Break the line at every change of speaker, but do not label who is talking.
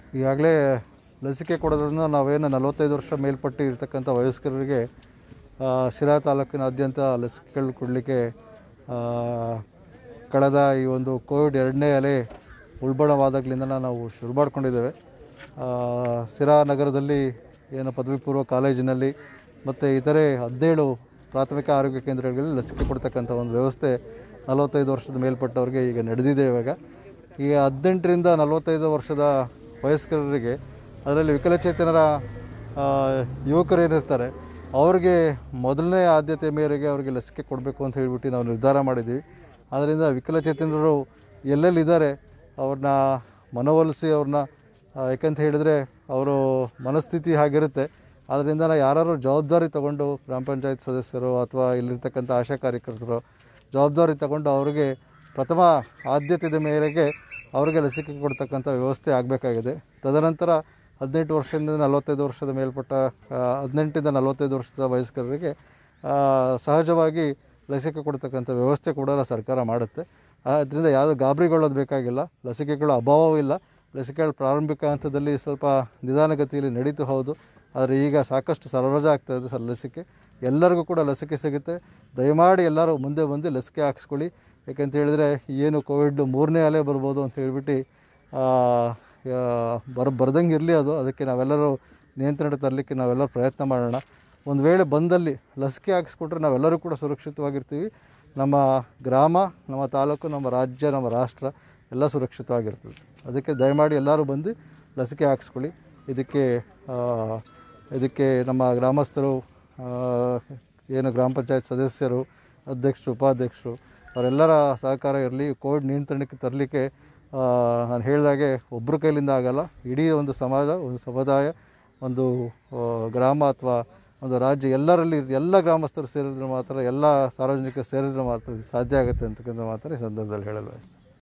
ಈಗಾಗಲೇ ಲಸಿಕೆ ಕೊಡೋದ್ರಿಂದ ನಾವೇನು ನಲವತ್ತೈದು ವರ್ಷ ಮೇಲ್ಪಟ್ಟು ಇರ್ತಕ್ಕಂಥ ವಯಸ್ಕರಿಗೆ ಆ, ಶಿರಾ ತಾಲೂಕಿನಾದ್ಯಂತ ಲಸಿಕೆಗಳು ಕೊಡಲಿಕ್ಕೆ ಕಳೆದ ಈ ಒಂದು ಕೋವಿಡ್ ಎರಡನೇ ಅಲೆ ಉಲ್ಬಣವಾದಾಗಲಿಂದ ನಾವು ಶುರು ಮಾಡ್ಕೊಂಡಿದ್ದೇವೆ ಆ, ಸಿರಾ ನಗರದಲ್ಲಿ ಏನು ಪದವಿ ಪೂರ್ವ ಕಾಲೇಜಿನಲ್ಲಿ ಮತ್ತು ಇತರೆ ಹದಿನೇಳು ಪ್ರಾಥಮಿಕ ಆರೋಗ್ಯ ಕೇಂದ್ರಗಳಲ್ಲಿ ಲಸಿಕೆ ಕೊಡ್ತಕ್ಕಂಥ ಒಂದು ವ್ಯವಸ್ಥೆ ನಲವತ್ತೈದು ವರ್ಷದ ಮೇಲ್ಪಟ್ಟವರಿಗೆ ಈಗ ನಡೆದಿದೆ ಇವಾಗ ಈಗ ಹದಿನೆಂಟರಿಂದ ನಲವತ್ತೈದು ವರ್ಷದ ವಯಸ್ಕರಿಗೆ ಅದರಲ್ಲಿ ವಿಕಲಚೇತನರ ಆ, ಯುವಕರು ಏನಿರ್ತಾರೆ ಅವ್ರಿಗೆ ಮೊದಲನೇ ಆದ್ಯತೆ ಮೇರೆಗೆ ಅವರಿಗೆ ಲಸಿಕೆ ಕೊಡಬೇಕು ಅಂತ ಹೇಳ್ಬಿಟ್ಟು ನಾವು ನಿರ್ಧಾರ ಮಾಡಿದ್ದೀವಿ ಆದ್ದರಿಂದ ವಿಕಲಚೇತನರು ಎಲ್ಲೆಲ್ಲಿದ್ದಾರೆ ಅವ್ರನ್ನ ಮನವೊಲಿಸಿ ಅವ್ರನ್ನ ಆ, ಯಾಕಂತ ಹೇಳಿದರೆ ಅವರು ಮನಸ್ಥಿತಿ ಹಾಗಿರುತ್ತೆ ಆದ್ದರಿಂದ ನಾವು ಯಾರು ಜವಾಬ್ದಾರಿ ತಗೊಂಡು ಗ್ರಾಮ ಪಂಚಾಯತ್ ಸದಸ್ಯರು ಅಥವಾ ಇಲ್ಲಿರ್ತಕ್ಕಂಥ ಆಶಾ ಕಾರ್ಯಕರ್ತರು ಜವಾಬ್ದಾರಿ ತಗೊಂಡು ಅವರಿಗೆ ಪ್ರಥಮ ಆದ್ಯತೆಯ ಮೇರೆಗೆ ಅವರಿಗೆ ಲಸಿಕೆ ಕೊಡ್ತಕ್ಕಂಥ ವ್ಯವಸ್ಥೆ ಆಗಬೇಕಾಗಿದೆ ತದನಂತರ ಹದಿನೆಂಟು ವರ್ಷದಿಂದ ನಲವತ್ತೈದು ವರ್ಷದ ಮೇಲ್ಪಟ್ಟ ಆ, ಹದಿನೆಂಟರಿಂದ ನಲವತ್ತೈದು ವರ್ಷದ ವಯಸ್ಕರಿಗೆ ಆ, ಸಹಜವಾಗಿ ಲಸಿಕೆ ಕೊಡ್ತಕ್ಕಂಥ ವ್ಯವಸ್ಥೆ ಕೂಡ ಸರ್ಕಾರ ಮಾಡುತ್ತೆ ಆದ್ದರಿಂದ ಯಾವುದು ಗಾಬರಿಗೊಳ್ಳೋದು ಬೇಕಾಗಿಲ್ಲ ಲಸಿಕೆಗಳ ಅಭಾವವೂ ಇಲ್ಲ ಲಸಿಕೆಗಳ ಪ್ರಾರಂಭಿಕ ಹಂತದಲ್ಲಿ ಸ್ವಲ್ಪ ನಿಧಾನಗತಿಯಲ್ಲಿ ನಡೀತು ಹೌದು ಆದರೆ ಈಗ ಸಾಕಷ್ಟು ಸರಬರಾಜು ಆಗ್ತಾ ಇದೆ ಸರ್ ಲಸಿಕೆ ಎಲ್ಲರಿಗೂ ಕೂಡ ಲಸಿಕೆ ಸಿಗುತ್ತೆ ದಯಮಾಡಿ ಎಲ್ಲರೂ ಮುಂದೆ ಬಂದು ಲಸಿಕೆ ಹಾಕ್ಸ್ಕೊಳ್ಳಿ ಯಾಕಂತ ಹೇಳಿದರೆ ಏನು ಕೋವಿಡ್ ಮೂರನೇ ಅಲೆ ಬರ್ಬೋದು ಅಂತ ಹೇಳ್ಬಿಟ್ಟು ಆ, ಆ, ಬರ ಬರ್ದಂಗೆ ಇರಲಿ ಅದು ಅದಕ್ಕೆ ನಾವೆಲ್ಲರೂ ನಿಯಂತ್ರಣ ತರಲಿಕ್ಕೆ ನಾವೆಲ್ಲರೂ ಪ್ರಯತ್ನ ಮಾಡೋಣ ಒಂದು ವೇಳೆ ಬಂದಲ್ಲಿ ಲಸಿಕೆ ಹಾಕಿಸ್ಕೊಟ್ರೆ ನಾವೆಲ್ಲರೂ ಕೂಡ ಸುರಕ್ಷಿತವಾಗಿರ್ತೀವಿ ನಮ್ಮ ಗ್ರಾಮ ನಮ್ಮ ತಾಲೂಕು ನಮ್ಮ ರಾಜ್ಯ ನಮ್ಮ ರಾಷ್ಟ್ರ ಎಲ್ಲ ಸುರಕ್ಷಿತವಾಗಿರ್ತದೆ ಅದಕ್ಕೆ ದಯಮಾಡಿ ಎಲ್ಲರೂ ಬಂದು ಲಸಿಕೆ ಹಾಕಿಸ್ಕೊಳ್ಳಿ ಇದಕ್ಕೆ ಆ, ಇದಕ್ಕೆ ನಮ್ಮ ಗ್ರಾಮಸ್ಥರು ಆ, ಏನು ಗ್ರಾಮ ಪಂಚಾಯತ್ ಸದಸ್ಯರು ಅಧ್ಯಕ್ಷರು ಉಪಾಧ್ಯಕ್ಷರು ಅವರೆಲ್ಲರ ಸಹಕಾರ ಇರಲಿ ಕೋವಿಡ್ ನಿಯಂತ್ರಣಕ್ಕೆ ತರಲಿಕ್ಕೆ ನಾನು ಹೇಳಿದಾಗೆ ಒಬ್ಬರ ಕೈಲಿಂದ ಆಗಲ್ಲ ಇಡೀ ಒಂದು ಸಮಾಜ ಒಂದು ಸಮುದಾಯ ಒಂದು ಆ, ಗ್ರಾಮ ಅಥವಾ ಒಂದು ರಾಜ್ಯ ಎಲ್ಲರಲ್ಲಿ ಎಲ್ಲ ಗ್ರಾಮಸ್ಥರು ಸೇರಿದ್ರೆ ಮಾತ್ರ ಎಲ್ಲ ಸಾರ್ವಜನಿಕರು ಸೇರಿದ್ರೆ ಮಾತ್ರ ಇದು ಸಾಧ್ಯ ಆಗುತ್ತೆ ಅಂತಕ್ಕಂಥ ಮಾತ್ರ ಈ ಸಂದರ್ಭದಲ್ಲಿ ಹೇಳಲು ಬಯಸ್ತೀನಿ